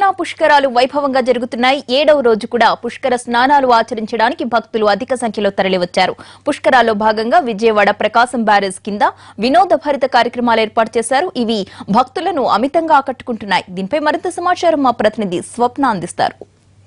కృష్ణా పుష్కరాలు వైభవంగా జరుగుతున్నాయి ఏడవ రోజు కూడా పుష్కర స్నానాలు ఆచరించడానికి భక్తులు అధిక సంఖ్యలో తరలివచ్చారు పుష్కరాల్లో భాగంగా విజయవాడ ప్రకాశం బ్యారేజ్ కింద వినోద భరిత కార్యక్రమాలు ఏర్పాటు చేశారు ఇవి భక్తులను అమితంగా ఆకట్టుకుంటున్నాయి దీనిపై మరింత సమాచారం మా ప్రతినిధి స్వప్న అందిస్తారు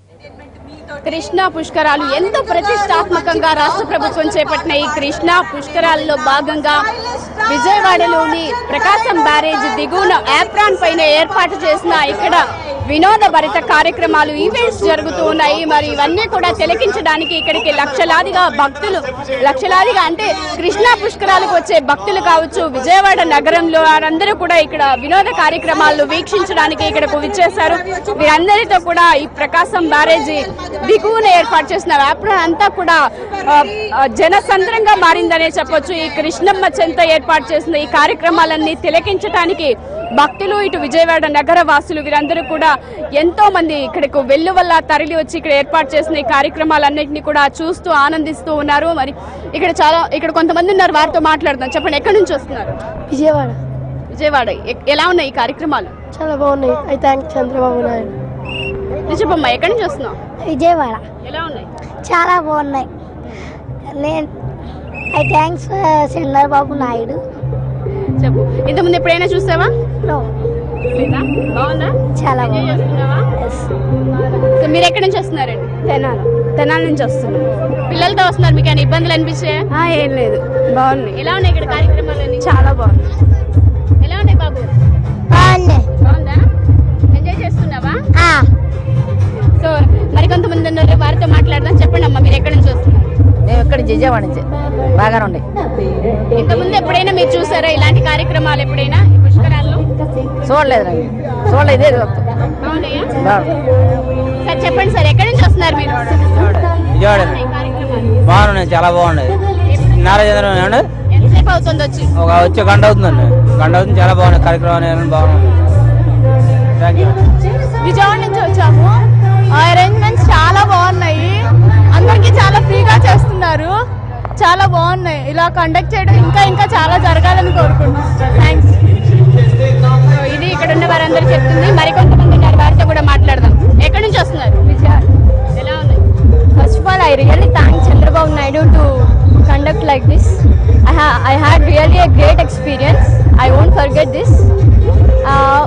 కృష్ణా పుష్కరాలు ఎంతో ప్రతిష్టాత్మకంగా రాష్ట్ర ప్రభుత్వం చేపట్టిన ఈ కృష్ణా పుష్కరాల్లో భాగంగా విజయవాడలోని ప్రకాశం బ్యారేజ్ దిగువన యాప్రాన్ పైన ఏర్పాటు చేసిన ఇక్కడ వినోద భరిత కార్యక్రమాలు ఈవెంట్స్ జరుగుతూ ఉన్నాయి మరి ఇవన్నీ కూడా తిలకించడానికి ఇక్కడికి లక్షలాదిగా భక్తులు లక్షలాదిగా అంటే కృష్ణా పుష్కరాలకు వచ్చే భక్తులు కావచ్చు విజయవాడ నగరంలో వారందరూ కూడా ఇక్కడ వినోద కార్యక్రమాలను వీక్షించడానికి ఇక్కడకు విచ్చేశారు వీరందరితో కూడా ఈ ప్రకాశం బ్యారేజీ దిగువన ఏర్పాటు చేసిన వ్యాపారం అంతా కూడా ఆ, ఆ, జనసంద్రంగా మారిందనే చెప్పొచ్చు ఈ కృష్ణమ్మ చెంత ఏర్పాటు చేసిన ఈ కార్యక్రమాలన్నీ తిలకించడానికి భక్తులు ఇటు విజయవాడ నగర వాసులు వీరందరూ కూడా ఎంతో మంది ఇక్కడకు వెళ్ళు వల్ల తరలి వచ్చి ఇక్కడ ఏర్పాటు చేసిన ఈ కార్యక్రమాలన్నింటినీ కూడా చూస్తూ ఆనందిస్తూ ఉన్నారు మరి ఇక్కడ చాలా ఇక్కడ కొంతమంది ఉన్నారు వారితో మాట్లాడుతాం చెప్పండి ఎక్కడి నుంచి వస్తున్నారు విజయవాడ విజయవాడ ఎ- ఎలా ఉన్నాయి ఈ కార్యక్రమాలు చాలా బాగున్నాయి ఐ థ్యాంక్ చంద్రబాబు నాయుడు ఇది చెప్పమ్మా ఎక్కడి నుంచి వస్తున్నావు విజయవాడ ఎలా ఉన్నాయి చాలా బాగున్నాయి నేను ఐ థ్యాంక్స్ చంద్రబాబు నాయుడు చెప్పు ఇంతకుముందు ఎప్పుడైనా చూసావా నో లేదా బాగుందా చాలా ఎంజాయ్ బాగుంది చేస్తున్నావా ఎస్ సో మీరు ఎక్కడి నుంచి వస్తున్నారండి తెనాలి తెనాలి నుంచి వస్తున్నాం పిల్లలతో వస్తున్నారు మీకు ఏమైనా ఇబ్బందులు అనిపించాయా ఏం లేదు బాగున్నాయి ఎలా ఉన్నాయి ఇక్కడ కార్యక్రమాలన్నీ చాలా బాగుంది ఎలా ఉన్నాయి బాబు బాగున్నాయి బాగుందా ఎంజాయ్ చేస్తున్నావా సో మరికొంతమంది ఉన్నారు వారితో మాట్లాడదాం చెప్పండి అమ్మా మీరు ఎక్కడి నుంచి వస్తున్నారు మేము ఇక్కడ విజయవాడ నుంచి బాగానే ఉండే ఇంతకుముందు ఎప్పుడైనా మీరు చూసారా ఇలాంటి కార్యక్రమాలు ఎప్పుడైనా ఈ పుష్కరాల్లో చూడలేదు నాకు చూడలేదు ఇదే చూస్తాం బాగున్నాయా బాగుంది సార్ చెప్పండి సార్ ఎక్కడి నుంచి వస్తున్నారు మీరు విజయవాడ ఈ కార్యక్రమాలు బాగున్నాయి చాలా బాగున్నాయి నారాజేంద్ర ఏమండి ఎంతసేపు అవుతుంది వచ్చి ఒక వచ్చే గంట అవుతుందండి గంట అవుతుంది చాలా బాగున్నాయి కార్యక్రమాలు అన్నీ బాగున్నాయి థ్యాంక్ యూ విజయవాడ నుంచి వచ్చాము అరేంజ్మెంట్స్ చాలా బాగున్నాయి అందరికీ చాలా ఫ్రీగా చేస్తున్నారు చాలా బాగున్నాయి ఇలా కండక్ట్ చేయడం ఇంకా ఇంకా చాలా జరగాలని కోరుకుంటున్నాను థ్యాంక్స్ ఇది ఇక్కడ ఉన్న వారందరూ చెప్తుంది మరికొంతమంది ఉన్నారు వారితో కూడా మాట్లాడదాం ఎక్కడి నుంచి వస్తున్నారు విజయవాడ ఎలా ఉన్నాయి First of all, I really thank Chandrababu Naidu to conduct like this. I, ha- I had really a great experience. I won't forget this. Uh,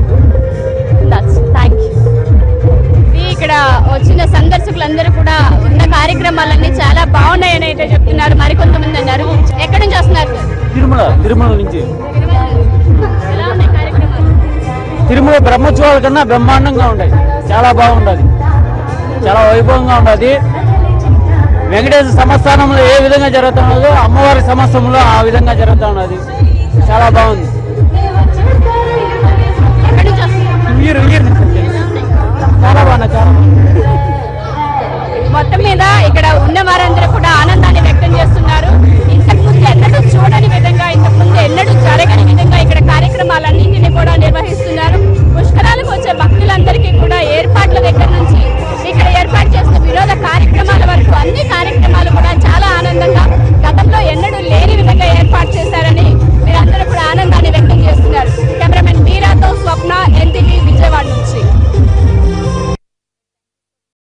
that's thank you. ఇది ఇక్కడ వచ్చిన సందర్శకులందరూ కూడా ఉన్న కార్యక్రమాలన్నీ చాలా బాగున్నాయని అయితే చెప్తున్నారు మరికొంతమంది అన్నారు ఎక్కడి నుంచి వస్తున్నారు తిరుమల తిరుమల నుంచి ఎలా ఉన్నాయి కార్యక్రమాలు తిరుమల బ్రహ్మోత్సవాల కన్నా బ్రహ్మాండంగా ఉంటాయి చాలా బాగుండదు చాలా వైభవంగా ఉండదు వెంకటేశ్వర సంస్థానంలో ఏ విధంగా జరుగుతున్నదో అమ్మవారి సమస్తంలో ఆ విధంగా జరుగుతూ ఉన్నది చాలా బాగుంది